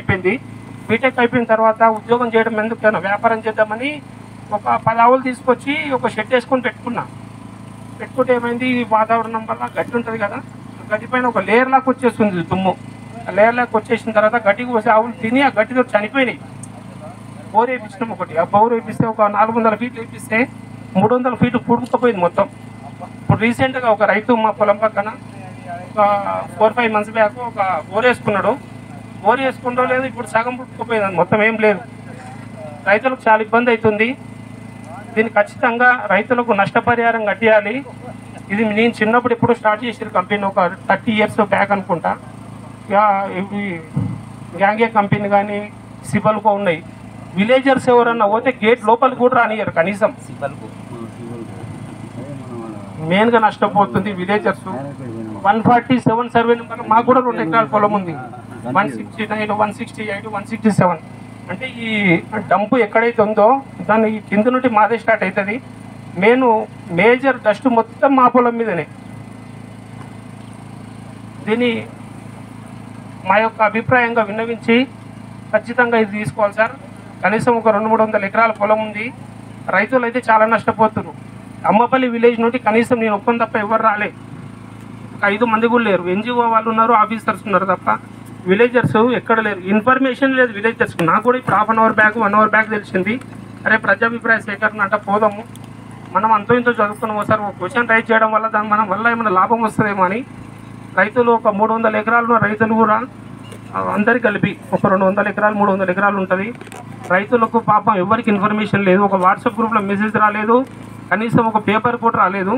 అయిపోయింది బీటెక్ అయిపోయిన తర్వాత ఉద్యోగం చేయడం ఎందుకైనా వ్యాపారం చేద్దామని ఒక పది ఆవులు తీసుకొచ్చి ఒక షెడ్ వేసుకొని పెట్టుకున్నా పెట్టుకుంటే ఏమైంది ఈ వాతావరణం వల్ల గడ్డి ఉంటుంది కదా ఆ గడ్డి పైన ఒక లేయర్ లాగా వచ్చేస్తుంది దుమ్ము ఆ లేయర్ లాగా వచ్చేసిన తర్వాత గడ్డికి పోసి ఆవులు తిని ఆ గడ్డితో చనిపోయినాయి బోర్ వేయించినాం ఒకటి ఆ బోర్ వేపిస్తే ఒక నాలుగు వందల ఫీట్లు వేపిస్తే మూడు వందల ఫీట్లు పుడుకుపోయింది మొత్తం ఇప్పుడు రీసెంట్గా ఒక రైతు మా పొలం పక్కన ఒక ఫోర్ ఫైవ్ మంత్స్ బ్యాక్ ఒక బోర్ వేసుకున్నాడు బోర్ వేసుకుంటూ లేదు ఇప్పుడు సగం పుట్టుకుపోయింది మొత్తం ఏం లేదు రైతులకు చాలా ఇబ్బంది అవుతుంది దీన్ని ఖచ్చితంగా రైతులకు నష్టపరిహారం కట్టియాలి ఇది నేను చిన్నప్పుడు ఎప్పుడు స్టార్ట్ చేసిన కంపెనీ ఒక థర్టీ ఇయర్స్ బ్యాక్ అనుకుంటా ఇక ఇవి గ్యాంగే కంపెనీ కానీ సిబల్కో ఉన్నాయి విలేజర్స్ ఎవరన్నా పోతే గేట్ లోపలికి కూడా రానియరు కనీసం మెయిన్గా నష్టపోతుంది villagers one forty seven survey number మాకు కూడా రెండు ఎకరాల పొలం ఉంది one sixty nine one sixty eight one sixty seven అంటే ఈ డంపు ఎక్కడైతే ఉందో దాన్ని ఈ కింద నుండి మాదే స్టార్ట్ అవుతుంది మెయిన్ మేజర్ డస్ట్ మొత్తం మా పొలం మీదనే దీన్ని మా యొక్క అభిప్రాయంగా విన్నవించి ఖచ్చితంగా ఇది తీసుకోవాలి సార్ కనీసం ఒక రెండు మూడు వందల ఎకరాల పొలం ఉంది రైతులు అయితే చాలా నష్టపోతున్నారు అమ్మపల్లి విలేజ్ నుండి కనీసం నేను ఒక్కని తప్ప ఎవరు రాలే ఒక ఐదు మంది కూడా లేరు ఎన్జిఓ వాళ్ళు ఉన్నారు ఆఫీసర్స్ ఉన్నారు తప్ప విలేజర్స్ ఎక్కడ లేరు ఇన్ఫర్మేషన్ లేదు విలేజర్స్ నాకు కూడా ఇప్పుడు half an hour back one hour back తెలిసింది అరే ప్రజాభిప్రాయ సేకరణ అంట పోదాము మనం అంతో ఇంతో చదువుకున్నాం ఒకసారి ఒక క్వశ్చన్ రైట్ చేయడం వల్ల దాని మనం వల్ల ఏమైనా లాభం వస్తుందేమో అని రైతులు ఒక మూడు వందల ఎకరాలు ఉన్న రైతులు కూడా ఆ, అందరికి కలిపి ఒక రెండు వందల ఎకరాలు మూడు వందల ఎకరాలు ఉంటుంది రైతులకు పాపం ఎవరికి ఇన్ఫర్మేషన్ లేదు ఒక వాట్సాప్ గ్రూప్లో మెసేజ్ రాలేదు కనీసం ఒక పేపర్ కూడా రాలేదు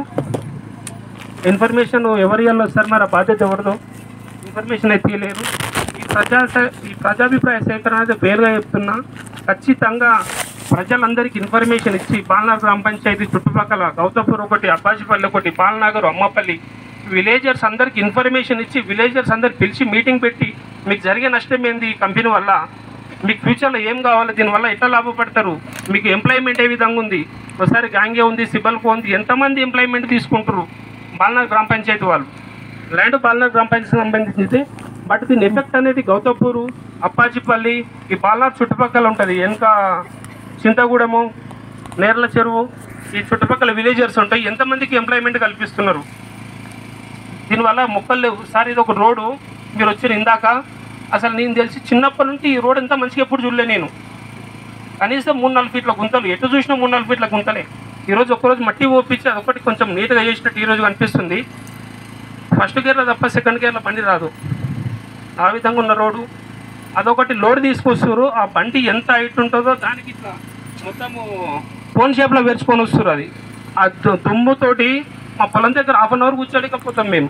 ఇన్ఫర్మేషన్ ఎవరి వల్ల సార్ మరి ఆ బాధ్యత ఎవరిదో ఇన్ఫర్మేషన్ అయితే తీయలేరు ఈ ప్రజా సే- ఈ ప్రజాభిప్రాయ సేకరణ అయితే పేరుగా చెప్తున్నా ఖచ్చితంగా ప్రజలందరికీ ఇన్ఫర్మేషన్ ఇచ్చి బాలనగర్ గ్రామ పంచాయతీ చుట్టుపక్కల గౌతపూర్ ఒకటి అబ్బాజిపల్లి ఒకటి బాలనగర్ అమ్మపల్లి విలేజర్స్ అందరికి ఇన్ఫర్మేషన్ ఇచ్చి విలేజర్స్ అందరికి పిలిచి మీటింగ్ పెట్టి మీకు జరిగే నష్టం ఏంది ఈ కంపెనీ వల్ల మీకు ఫ్యూచర్లో ఏం కావాలి దీనివల్ల ఎట్లా లాభపడతారు మీకు ఎంప్లాయ్మెంట్ ఏ విధంగా ఉంది ఒకసారి గాంగే ఉంది సిబల్కో ఉంది ఎంతమంది ఎంప్లాయ్మెంట్ తీసుకుంటారు బాలనగర్ గ్రామ పంచాయతీ వాళ్ళు ల్యాండ్ బాలనగర్ గ్రామ పంచాయతీ సంబంధించింది బట్ దీని ఎఫెక్ట్ అనేది గౌతపూరు అప్పాజిపల్లి ఈ బాలనగర్ చుట్టుపక్కల ఉంటుంది వెనక చింతగూడెము నేర్ల చెరువు ఈ చుట్టుపక్కల విలేజర్స్ ఉంటాయి ఎంతమందికి ఎంప్లాయ్మెంట్ కల్పిస్తున్నారు దీనివల్ల మొక్కలు లేవు సార్ ఇది ఒక రోడ్డు మీరు వచ్చిన ఇందాక అసలు నేను తెలిసి చిన్నప్పటి నుండి ఈ రోడ్ ఎంత మంచిగా ఎప్పుడు చూడలే నేను కనీసం మూడు నాలుగు ఫీట్ల గుంతలు ఎటు చూసినా మూడు నాలుగు ఫీట్ల గుంతలే ఈరోజు ఒక్కరోజు మట్టి ఓపించి అదొకటి కొంచెం నీట్గా చేసినట్టు ఈరోజు కనిపిస్తుంది ఫస్ట్ గేర్లో తప్ప సెకండ్ గేర్లో బండి రాదు ఆ విధంగా ఉన్న రోడ్డు అదొకటి లోడ్ తీసుకొస్తారు ఆ బండి ఎంత హైట్ ఉంటుందో దానికి ఇట్లా మొత్తము ఫోన్ షేప్లో పెరుచుకొని వస్తారు అది ఆ దు- దుమ్ముతోటి మా పొలం దగ్గర హాఫ్ అన్ అవర్ కూర్చోలేకపోతాం మేము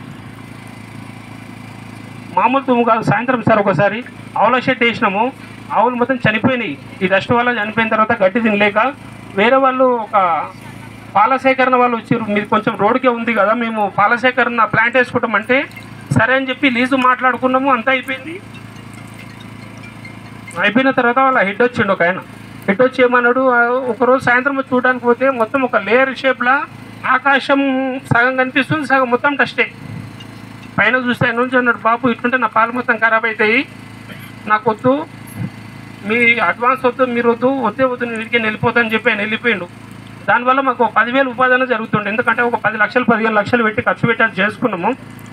మామూలు దుమ్ము కాదు సాయంత్రం సార్ ఒకసారి ఆవుల షెడ్ వేసినాము ఆవులు మొత్తం చనిపోయినాయి ఈ డస్ట్ వల్ల చనిపోయిన తర్వాత గడ్డి తినలేక వేరే వాళ్ళు ఒక పాల సేకరణ వాళ్ళు వచ్చారు మీరు కొంచెం రోడ్కే ఉంది కదా మేము పాల సేకరణ ప్లాంట్ వేసుకుంటామంటే సరే అని చెప్పి లీజు మాట్లాడుకున్నాము అంతా అయిపోయింది అయిపోయిన తర్వాత వాళ్ళ హెడ్ వచ్చిండు ఒక ఆయన హెడ్ వచ్చి ఏమన్నాడు ఆ, ఒకరోజు సాయంత్రం వచ్చి చూడడానికి పోతే మొత్తం ఒక లేయర్ షేప్లా ఆకాశం సగం కనిపిస్తుంది సగం మొత్తం డస్టే పైన చూస్తే ఆయన నుంచి అన్నాడు బాబు ఇట్లుంటే నా పాలు మొత్తం ఖరాబ్ అవుతాయి నాకు వద్దు మీ అడ్వాన్స్ వద్దు మీరు వద్దు వద్దే వద్దు నేను ఇంటికి వెళ్ళిపోతాను చెప్పి ఆయన వెళ్ళిపోయిండు దానివల్ల మాకు ఒక పదివేలు ఉపాధి అనేది జరుగుతుండే ఎందుకంటే ఒక పది లక్షలు పదిహేను లక్షలు పెట్టి ఖర్చు పెట్టి అది చేసుకున్నాము